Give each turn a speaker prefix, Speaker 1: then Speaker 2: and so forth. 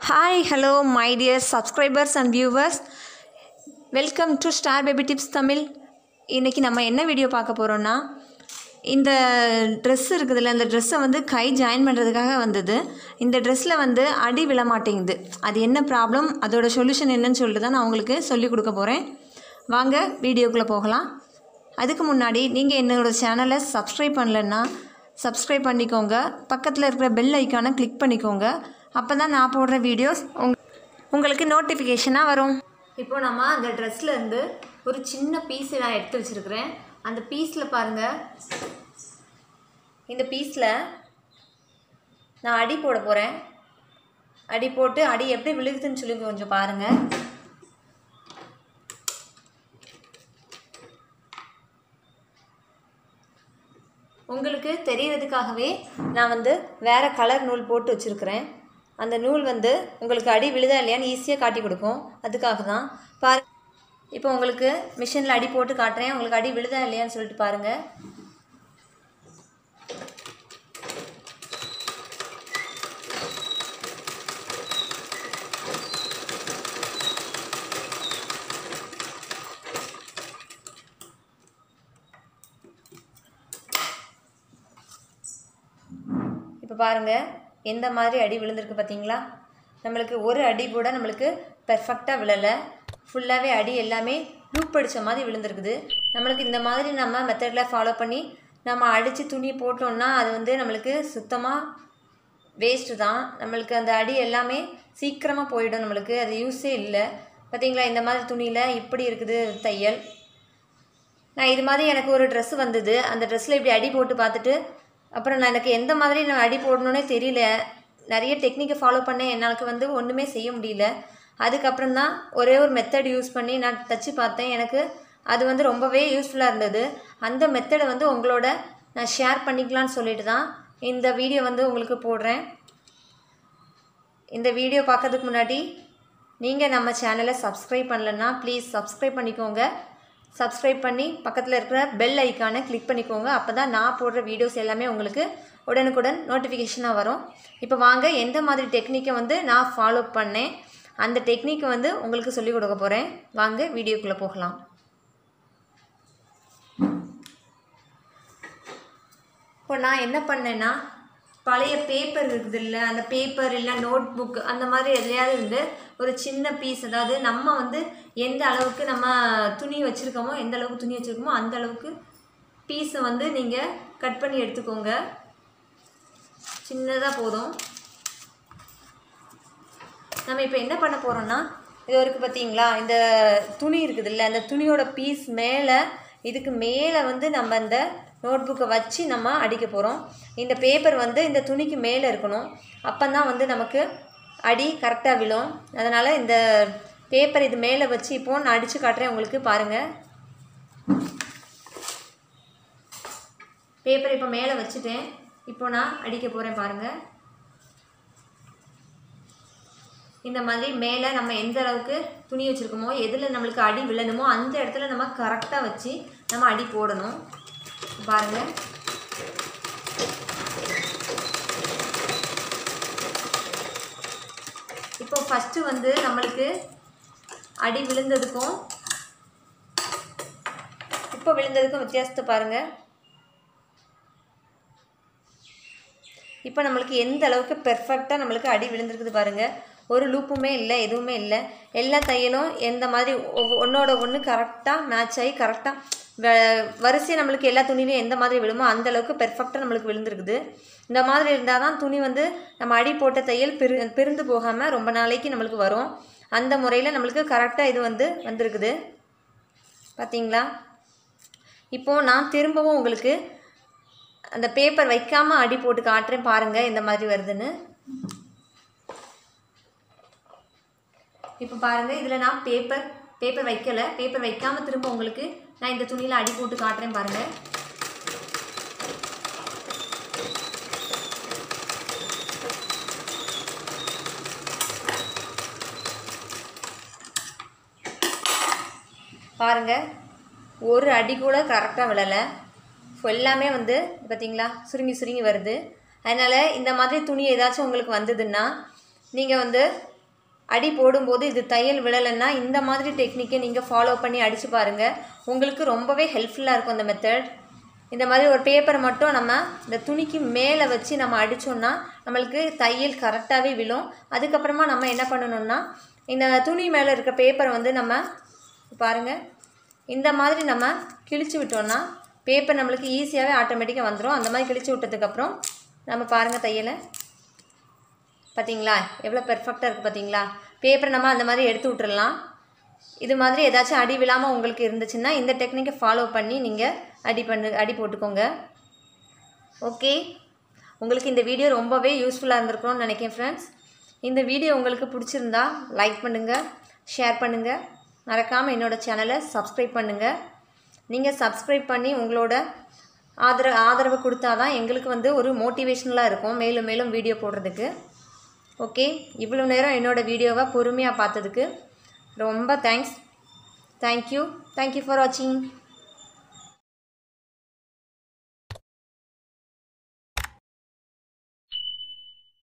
Speaker 1: hi hello my dear subscribers and viewers welcome to star baby tips Tamil இன்றைக்கி நம்ம என்ன video பார்க்க போகிறோன்னா இந்த ட்ரெஸ் இருக்குதுல்ல அந்த ட்ரெஸ்ஸை வந்து கை ஜாயின் பண்ணுறதுக்காக வந்தது இந்த ட்ரெஸ்ஸில் வந்து அடி விழ மாட்டேங்குது அது என்ன ப்ராப்ளம் அதோட சொல்யூஷன் என்னன்னு சொல்லிட்டு தான் நான் உங்களுக்கு சொல்லிக் கொடுக்க போகிறேன் வாங்க வீடியோக்குள்ளே போகலாம் அதுக்கு முன்னாடி நீங்கள் என்னோட சேனலை சப்ஸ்கிரைப் பண்ணலன்னா சப்ஸ்கிரைப் பண்ணிக்கோங்க பக்கத்தில் இருக்கிற பெல் ஐக்கானை கிளிக் பண்ணிக்கோங்க அப்போ தான் நான் போடுற வீடியோஸ் உங் உங்களுக்கு நோட்டிஃபிகேஷனாக வரும் இப்போ நம்ம அந்த ட்ரெஸ்ஸில் இருந்து ஒரு சின்ன பீஸ் நான் எடுத்து வச்சுருக்கிறேன் அந்த பீஸில் பாருங்கள் இந்த பீஸில் நான் அடி போட போகிறேன் அடி போட்டு அடி எப்படி விழுகுதுன்னு சொல்லி கொஞ்சம் பாருங்கள் உங்களுக்கு தெரியறதுக்காகவே நான் வந்து வேறு கலர் நூல் போட்டு வச்சுருக்கிறேன் அந்த நூல் வந்து உங்களுக்கு அடி விழுதா இல்லையான்னு ஈஸியாக காட்டி கொடுக்கும் அதுக்காக தான் பாரு இப்போ உங்களுக்கு மிஷினில் அடி போட்டு காட்டுறேன் உங்களுக்கு அடி விழுதா இல்லையான்னு சொல்லிட்டு பாருங்கள் இப்போ பாருங்கள் எந்த மாதிரி அடி விழுந்திருக்கு பார்த்தீங்களா நம்மளுக்கு ஒரு அடி கூட நம்மளுக்கு பெர்ஃபெக்டாக விழலை ஃபுல்லாகவே அடி எல்லாமே லூப் அடித்த மாதிரி விழுந்திருக்குது நம்மளுக்கு இந்த மாதிரி நம்ம மெத்தடில் ஃபாலோ பண்ணி நம்ம அடித்து துணி போட்டோம்னா அது வந்து நம்மளுக்கு சுத்தமாக வேஸ்ட்டு தான் நம்மளுக்கு அந்த அடி எல்லாமே சீக்கிரமாக போயிடும் நம்மளுக்கு அது யூஸே இல்லை பார்த்தீங்களா இந்த மாதிரி துணியில் இப்படி இருக்குது தையல் நான் இது மாதிரி எனக்கு ஒரு ட்ரெஸ் வந்தது அந்த ட்ரெஸ்ஸில் இப்படி அடி போட்டு பார்த்துட்டு அப்புறம் நான் எனக்கு எந்த மாதிரி நான் அடி போடணுன்னே தெரியல நிறைய டெக்னிக்கை ஃபாலோ பண்ணேன் என்னாலுக்கு வந்து ஒன்றுமே செய்ய முடியல அதுக்கப்புறம் தான் ஒரே ஒரு மெத்தட் யூஸ் பண்ணி நான் தச்சு பார்த்தேன் எனக்கு அது வந்து ரொம்பவே யூஸ்ஃபுல்லாக இருந்தது அந்த மெத்தடை வந்து உங்களோட நான் ஷேர் பண்ணிக்கலான்னு சொல்லிட்டு தான் இந்த வீடியோ வந்து உங்களுக்கு போடுறேன் இந்த வீடியோ பார்க்கறதுக்கு முன்னாடி நீங்கள் நம்ம சேனலை சப்ஸ்கிரைப் பண்ணலன்னா ப்ளீஸ் சப்ஸ்கிரைப் பண்ணிக்கோங்க சப்ஸ்கிரைப் பண்ணி பக்கத்தில் இருக்கிற பெல் ஐக்கானை கிளிக் பண்ணிக்கோங்க அப்போ தான் நான் போடுற வீடியோஸ் எல்லாமே உங்களுக்கு உடனுக்குடன் நோட்டிஃபிகேஷனாக வரும் இப்போ வாங்க எந்த மாதிரி டெக்னிக்கை வந்து நான் ஃபாலோ பண்ணேன் அந்த டெக்னிக்கை வந்து உங்களுக்கு சொல்லிக் கொடுக்க போகிறேன் வாங்க வீடியோக்குள்ளே போகலாம் இப்போ நான் என்ன பண்ணேன்னா பழைய பேப்பர் இருக்குது இல்லை அந்த பேப்பர் இல்லை நோட் புக் அந்த மாதிரி எதுலையாவது இருந்து ஒரு சின்ன பீஸ் அதாவது நம்ம வந்து எந்த அளவுக்கு நம்ம துணி வச்சுருக்கோமோ எந்த அளவுக்கு துணி வச்சுருக்கோமோ அந்த அளவுக்கு பீஸை வந்து நீங்கள் கட் பண்ணி எடுத்துக்கோங்க சின்னதாக போதும் நம்ம இப்போ என்ன பண்ண போகிறோம்னா இது வரைக்கும் பார்த்தீங்களா இந்த துணி இருக்குது இல்லை அந்த துணியோட பீஸ் மேலே இதுக்கு மேலே வந்து நம்ம இந்த நோட்புக்கை வச்சு நம்ம அடிக்க போகிறோம் இந்த பேப்பர் வந்து இந்த துணிக்கு மேலே இருக்கணும் அப்போ தான் வந்து நமக்கு அடி கரெக்டாக விழும் அதனால் இந்த பேப்பர் இது மேலே வச்சு இப்போது நான் அடித்து காட்டுறேன் உங்களுக்கு பாருங்கள் பேப்பர் இப்போ மேலே வச்சுட்டேன் இப்போ நான் அடிக்க போகிறேன் பாருங்கள் இந்த மாதிரி மேலே நம்ம எந்த அளவுக்கு துணி வச்சுருக்கோமோ எதில் நம்மளுக்கு அடி விழணுமோ அந்த இடத்துல நம்ம கரெக்டாக வச்சு நம்ம அடி போடணும் பாருங்கள் இப்போ ஃபஸ்ட்டு வந்து நம்மளுக்கு அடி விழுந்ததுக்கும் இப்போ விழுந்ததுக்கும் வித்தியாசத்தை பாருங்கள் இப்போ நம்மளுக்கு எந்த அளவுக்கு பெர்ஃபெக்டாக நம்மளுக்கு அடி விழுந்திருக்குது பாருங்கள் ஒரு லூப்புமே இல்லை எதுவுமே இல்லை எல்லா தையலும் எந்த மாதிரி ஒன்றோட ஒன்று கரெக்டாக மேட்ச் ஆகி கரெக்டாக வரிசை நம்மளுக்கு எல்லா துணிலையும் எந்த மாதிரி விழுமோ அந்த அளவுக்கு பெர்ஃபெக்டாக நம்மளுக்கு விழுந்திருக்குது இந்த மாதிரி இருந்தால் தான் துணி வந்து நம்ம அடி போட்ட தையல் பிரி பிரிந்து போகாமல் ரொம்ப நாளைக்கு நம்மளுக்கு வரும் அந்த முறையில் நம்மளுக்கு கரெக்டாக இது வந்து வந்திருக்குது பார்த்தீங்களா இப்போது நான் திரும்பவும் உங்களுக்கு அந்த பேப்பர் வைக்காமல் அடி போட்டு காட்டுறேன் பாருங்கள் இந்த மாதிரி வருதுன்னு இப்போ பாருங்கள் இதில் நான் பேப்பர் பேப்பர் வைக்கலை பேப்பர் வைக்காமல் திரும்ப உங்களுக்கு நான் இந்த துணியில் அடி போட்டு காட்டுறேன் பாருங்கள் பாருங்கள் ஒரு அடி கூட கரெக்டாக விழலை எல்லாமே வந்து பார்த்தீங்களா சுருங்கி சுருங்கி வருது அதனால் இந்த மாதிரி துணி ஏதாச்சும் உங்களுக்கு வந்ததுன்னா நீங்கள் வந்து அடி போடும்போது இது தையல் விழலைன்னா இந்த மாதிரி டெக்னிக்கை நீங்கள் ஃபாலோ பண்ணி அடித்து பாருங்கள் உங்களுக்கு ரொம்பவே ஹெல்ப்ஃபுல்லாக இருக்கும் இந்த மெத்தட் இந்த மாதிரி ஒரு பேப்பரை மட்டும் நம்ம இந்த துணிக்கு மேலே வச்சு நம்ம அடித்தோம்னா நம்மளுக்கு தையல் கரெக்டாகவே விழும் அதுக்கப்புறமா நம்ம என்ன பண்ணணும்னா இந்த துணி மேலே இருக்க பேப்பரை வந்து நம்ம பாருங்கள் இந்த மாதிரி நம்ம கிழிச்சு விட்டோம்னா பேப்பர் நம்மளுக்கு ஈஸியாகவே ஆட்டோமேட்டிக்காக வந்துடும் அந்த மாதிரி கிழிச்சு விட்டதுக்கப்புறம் நம்ம பாருங்கள் தையலை பார்த்தீங்களா எவ்வளோ பெர்ஃபெக்டாக இருக்குது பார்த்தீங்களா பேப்பரை நம்ம அந்த மாதிரி எடுத்து விட்டுறலாம் இது மாதிரி ஏதாச்சும் அடி விழாமல் உங்களுக்கு இருந்துச்சுன்னா இந்த டெக்னிக்கை ஃபாலோ பண்ணி நீங்கள் அடி பண்ணு அடி போட்டுக்கோங்க ஓகே உங்களுக்கு இந்த வீடியோ ரொம்பவே யூஸ்ஃபுல்லாக இருந்திருக்கும்னு நினைக்கிறேன் ஃப்ரெண்ட்ஸ் இந்த வீடியோ உங்களுக்கு பிடிச்சிருந்தா லைக் பண்ணுங்கள் ஷேர் பண்ணுங்கள் மறக்காமல் என்னோடய சேனலை சப்ஸ்கிரைப் பண்ணுங்கள் நீங்கள் சப்ஸ்கிரைப் பண்ணி உங்களோட ஆதரவு ஆதரவு கொடுத்தா தான் எங்களுக்கு வந்து ஒரு மோட்டிவேஷ்னலாக இருக்கும் மேலும் மேலும் வீடியோ போடுறதுக்கு ஓகே இவ்வளோ நேரம் என்னோடய வீடியோவை பொறுமையாக பார்த்ததுக்கு ரொம்ப தேங்க்ஸ் தேங்க்யூ தேங்க்யூ ஃபார் வாட்சிங்